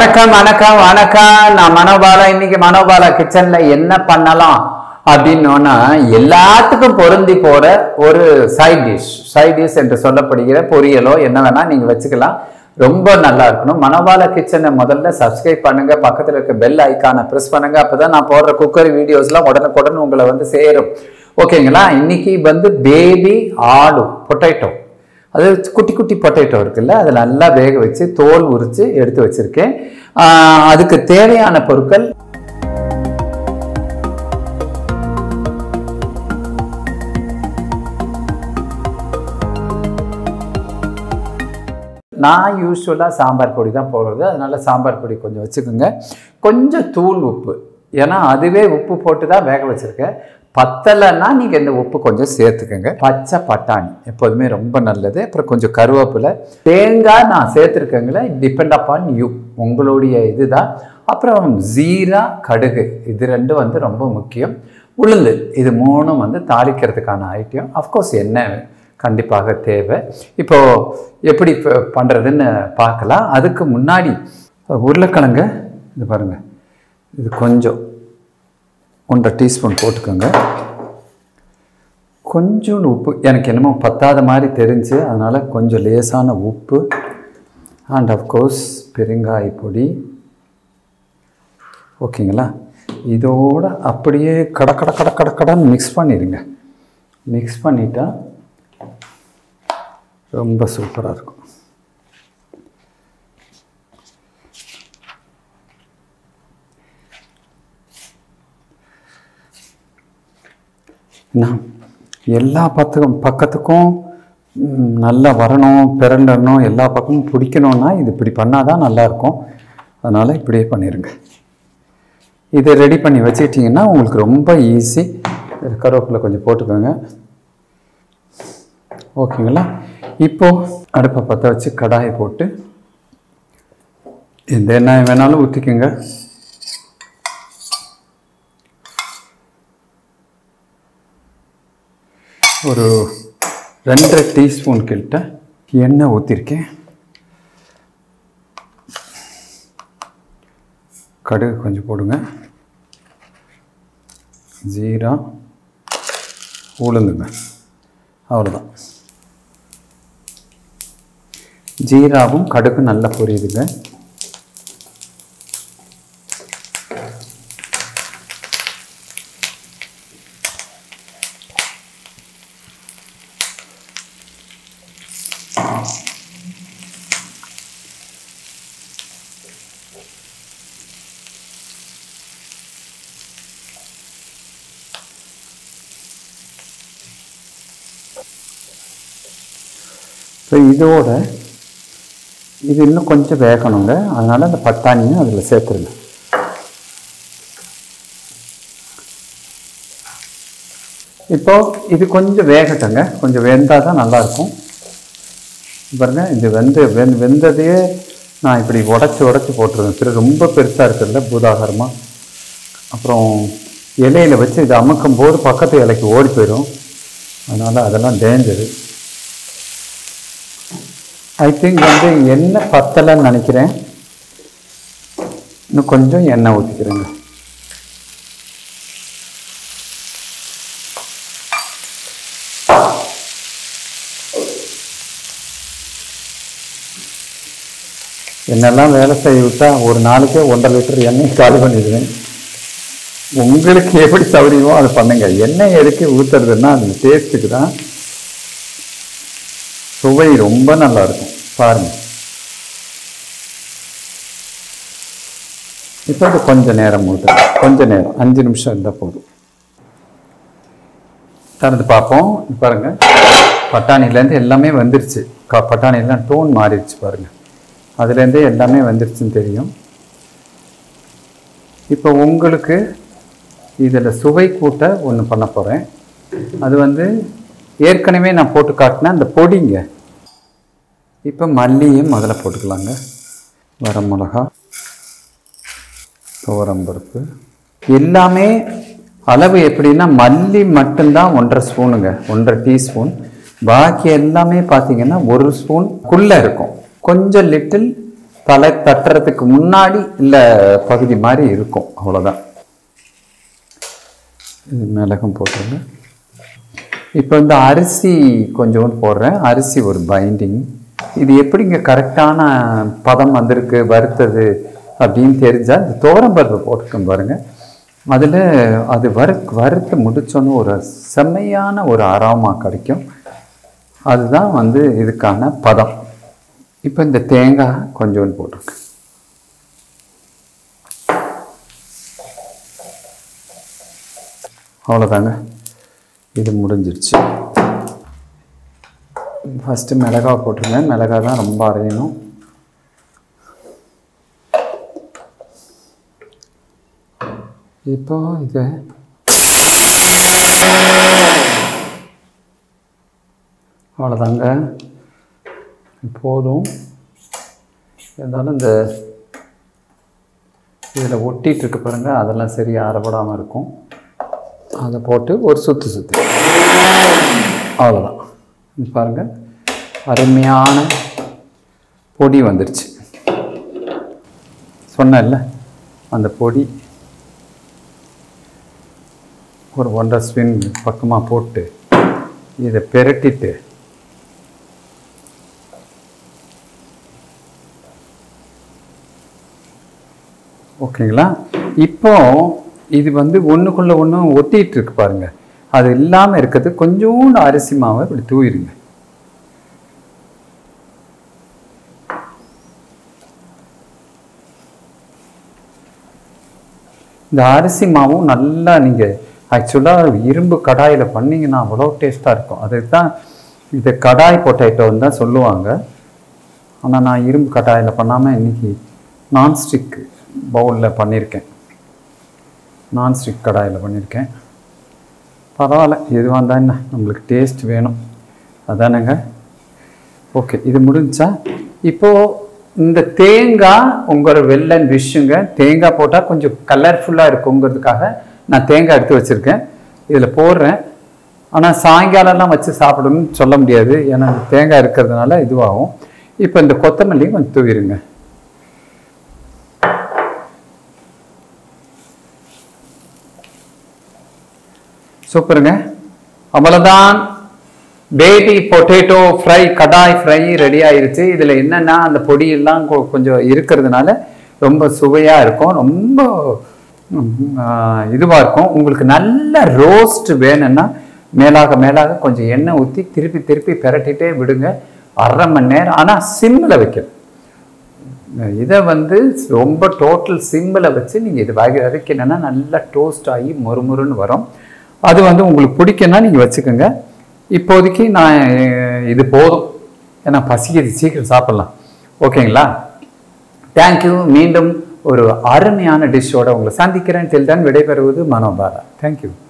வணக்கம் வணக்கம் வணக்கம் நான் மனோபாலா இன்னைக்கு மனோபாலா கிச்சன்ல என்ன பண்ணலாம் அப்படின்னோன்னா எல்லாத்துக்கும் பொருந்தி போற ஒரு சைட் டிஷ் சைட் டிஷ் என்று சொல்லப்படுகிற பொரியலோ என்ன வேணா நீங்க வச்சுக்கலாம் ரொம்ப நல்லா இருக்கணும் மனோபாலா கிச்சனை முதல்ல சப்ஸ்கிரைப் பண்ணுங்க பக்கத்துல இருக்க பெல் ஐக்கானை ப்ரெஸ் பண்ணுங்க அப்பதான் நான் போடுற குக்கரி வீடியோஸ்லாம் உடனுக்குடன் உங்களை வந்து சேரும் ஓகேங்களா இன்னைக்கு வந்து பேபி ஆலு பொட்டேட்டோ அது குட்டி குட்டி பொட்டேட்டோ இருக்குல்ல அதை நல்லா வேக வச்சு தோல் உரித்து எடுத்து வச்சிருக்கேன் ஆஹ் அதுக்கு தேவையான பொருட்கள் நான் யூஸ்வலாக சாம்பார் பொடி தான் போடுறது அதனால சாம்பார் பொடி கொஞ்சம் வச்சுக்கோங்க கொஞ்சம் தூள் உப்பு ஏன்னா அதுவே உப்பு போட்டு தான் வேக வச்சுருக்கேன் பத்தலைன்னா நீங்கள் இந்த உப்பு கொஞ்சம் சேர்த்துக்கோங்க பச்சை பட்டாணி எப்போதுமே ரொம்ப நல்லது அப்புறம் கொஞ்சம் கருவேப்பிலை தேங்காய் நான் சேர்த்துருக்கேங்களே டிபெண்ட் அப்பான் யூ உங்களுடைய இதுதான் அப்புறம் ஜீரா கடுகு இது ரெண்டும் வந்து ரொம்ப முக்கியம் உளுந்து இது மூணும் வந்து தாளிக்கிறதுக்கான ஐட்டம் அஃப்கோர்ஸ் எண்ணெய் கண்டிப்பாக தேவை இப்போ எப்படி ப- பண்றதுன்னு பார்க்கலாம் அதுக்கு முன்னாடி உருளைக்கிழங்க இது பாருங்க இது கொஞ்சம் ஒன்றரை டீஸ்பூன் போட்டுக்கோங்க கொஞ்சோண்டு உப்பு எனக்கு என்னமோ பத்தாத மாதிரி தெரிஞ்சு அதனால் கொஞ்சம் லேசான உப்பு அண்ட் அஃப்கோர்ஸ் பெருங்காய பொடி ஓகேங்களா இதோட அப்படியே கட கட கட கட கடன்னு மிக்ஸ் பண்ணிடுங்க மிக்ஸ் பண்ணிட்டா ரொம்ப சூப்பராக இருக்கும் என்ன எல்லா பத்துக்கும் பக்கத்துக்கும் ம், நல்லா வரணும் பிறண்டணும் எல்லா பக்கமும் பிடிக்கணும்னா இது இப்படி பண்ணாதான் நல்லா இருக்கும் அதனால் இப்படியே பண்ணிடுங்க இதை ரெடி பண்ணி வச்சுக்கிட்டிங்கன்னா உங்களுக்கு ரொம்ப ஈஸி கருவேப்பிலை கொஞ்சம் போட்டுக்கோங்க ஓகேங்களா இப்போ அடுப்பை பற்ற வச்சு கடாயை போட்டு எந்த எண்ணெய் வேணாலும் ஊற்றிக்கோங்க ஒரு ரெண்டரை டீஸ்பூன் கிட்ட எண்ணெய் ஊற்றிருக்கேன் கடுகு கொஞ்சம் போடுங்க ஜீரா உளுந்துங்க அவ்வளோதான் ஜீராவும் கடுகும் நல்லா பொரியுதுங்க இப்போ இதோட இது இன்னும் கொஞ்சம் வேகணுங்க அதனால் அந்த பட்டாணியும் அதில் சேர்த்துருங்க இப்போ இது கொஞ்சம் வேகட்டுங்க கொஞ்சம் வெந்தால் தான் நல்லாயிருக்கும் பாருங்க இது வெந்து வெந் வெந்ததையே நான் இப்படி உடச்சி உடச்சி போட்டுருவேன் பிறகு ரொம்ப பெருசாக இருக்குல்ல பூதாகரமாக அப்புறம் இலையில வச்சு இதை அமுக்கும் போது பக்கத்து இலைக்கு ஓடி போயிடும் அதனால் அதெல்லாம் டேஞ்சரு ஐ திங்க் வந்து எண்ணெய் பத்தலைன்னு நினைக்கிறேன் இன்னும் கொஞ்சம் எண்ணெய் ஊற்றிக்கிறேங்க என்னெல்லாம் வேலை செய்ய விட்டா ஒரு நாளைக்கே ஒன்றரை லிட்டர் எண்ணெய் காலி பண்ணிடுவேன் உங்களுக்கு எப்படி சௌரியமோ அதை பண்ணுங்க எண்ணெய் எதுக்கு ஊத்துறதுன்னா அது டேஸ்ட்டுக்கு தான் சுவை ரொம்ப நல்லா இருக்கும் பாருங்க இப்போ இது கொஞ்ச நேரம் ஊற்று கொஞ்ச நேரம் அஞ்சு நிமிஷம் இருந்தால் போதும் திறந்து பார்ப்போம் இங்க பாருங்க பட்டாணிலேருந்து எல்லாமே வந்துருச்சு க பட்டாணிலாம் டோன் மாறிடுச்சு பாருங்க அதுலேருந்தே எல்லாமே வந்துருச்சுன்னு தெரியும் இப்போ உங்களுக்கு இதில் சுவை கூட்ட ஒன்று பண்ண போகிறேன் அது வந்து ஏற்கனவே நான் போட்டு காட்டின அந்த பொடிங்க இப்போ மல்லியும் முதல்ல போட்டுக்கலாங்க வரமிளகா துவரம்பருப்பு எல்லாமே அளவு எப்படின்னா மல்லி மட்டும்தான் ஒன்றரை ஸ்பூனுங்க ஒன்றரை டீஸ்பூன் பாக்கி எல்லாமே பார்த்தீங்கன்னா ஒரு ஸ்பூன் குள்ள இருக்கும் கொஞ்சம் லிட்டில் தலை தட்டுறதுக்கு முன்னாடி இல்லை பகுதி மாதிரி இருக்கும் அவ்வளோதான் இது மிளகும் போட்டுருங்க இப்போ இந்த அரிசி கொஞ்சோண்டு போடுறேன் அரிசி ஒரு பைண்டிங் இது எப்படிங்க கரெக்டான பதம் வந்திருக்கு வறுத்தது அப்படின்னு தெரிஞ்சால் இந்த துவரம்பருப்பு போட்டுக்கோங்க பாருங்க அதில் அது வறு வறுத்து முடிச்சோன்னு ஒரு செம்மையான ஒரு அரோமா கிடைக்கும் அதுதான் வந்து இதுக்கான பதம் இப்போ இந்த தேங்காய் கொஞ்சோண்டு போட்டிருக்கேன் அவ்வளோதாங்க இது முடிஞ்சிருச்சு ஃபஸ்ட்டு மிளகா போட்டுருங்க மிளகா தான் ரொம்ப அரையணும் இப்போ இது அவ்வளோதாங்க போதும் இருந்தாலும் இந்த இதில் ஒட்டிகிட்டு இருக்கு பாருங்க அதெல்லாம் சரியாக அறப்படாமல் இருக்கும் அதை போட்டு ஒரு சுற்று சுற்றி அவ்வளோதான் இது பாருங்கள் அருமையான பொடி வந்துருச்சு சொன்னேன்ல அந்த பொடி ஒரு ஒன்றரை ஸ்பின் பக்கமாக போட்டு இதை பெரட்டிட்டு ஓகேங்களா இப்போ இது வந்து ஒன்றுக்குள்ளே ஒன்று ஒட்டிகிட்டு இருக்கு பாருங்க அது இல்லாமல் இருக்கிறது கொஞ்சோண்டு அரிசி மாவை இப்படி தூவிடுங்க இந்த அரிசி மாவும் நல்லா நீங்கள் ஆக்சுவலாக இரும்பு கடாயில் பண்ணீங்கன்னா அவ்வளோ டேஸ்ட்டாக இருக்கும் அதுக்கு தான் இது கடாய் பொட்டேட்டோன்னு தான் சொல்லுவாங்க ஆனால் நான் இரும்பு கடாயில் பண்ணாமல் இன்னைக்கு நான்ஸ்டிக் பவுலில் பண்ணியிருக்கேன் நான்ஸ்டிக் கடாயில் பண்ணியிருக்கேன் பரவாயில்ல எதுவாக இருந்தால் என்ன நம்மளுக்கு டேஸ்ட் வேணும் அதானேங்க ஓகே இது முடிஞ்சா இப்போது இந்த தேங்காய் உங்களோட வெள்ளன் விஷுங்க தேங்காய் போட்டால் கொஞ்சம் கலர்ஃபுல்லாக இருக்குங்கிறதுக்காக நான் தேங்காய் எடுத்து வச்சுருக்கேன் இதில் போடுறேன் ஆனால் சாயங்காலம்லாம் வச்சு சாப்பிடணும்னு சொல்ல முடியாது ஏன்னா இந்த தேங்காய் இருக்கிறதுனால இதுவாகும் இப்போ இந்த கொத்தமல்லியும் கொஞ்சம் தூவிடுங்க சூப்பருங்க அவ்வளோதான் baby potato fry kadai fry ready ஆயிருச்சு இதில் என்னென்னா அந்த பொடியெல்லாம் கொ- கொஞ்சம் இருக்கிறதுனால ரொம்ப சுவையாக இருக்கும் ரொம்ப இதுவாக இருக்கும் உங்களுக்கு நல்ல ரோஸ்ட் வேணும்னா மேலாக மேலாக கொஞ்சம் எண்ணெய் ஊற்றி திருப்பி திருப்பி பிரட்டிட்டே விடுங்க அரை மணி நேரம் ஆனால் சிம்மில் வைக்கணும் இதை வந்து ரொம்ப டோட்டல் சிம்மில் வச்சு நீங்கள் இது வகை வதக்கினா நல்லா டோஸ்ட் ஆகி மொறுமொறுன்னு வரும் அது வந்து உங்களுக்கு பிடிக்குன்னா நீங்கள் வச்சுக்கோங்க இப்போதைக்கு நான் அஹ், இது போதும் ஏன்னா பசிக்குது சீக்கிரம் சாப்பிட்லாம் ஓகேங்களா தேங்க்யூ மீண்டும் ஒரு அருமையான டிஷ்ஷோட உங்களை சந்திக்கிறேன் டில் தான் விடைபெறுவது மனோபாலா தேங்க்யூ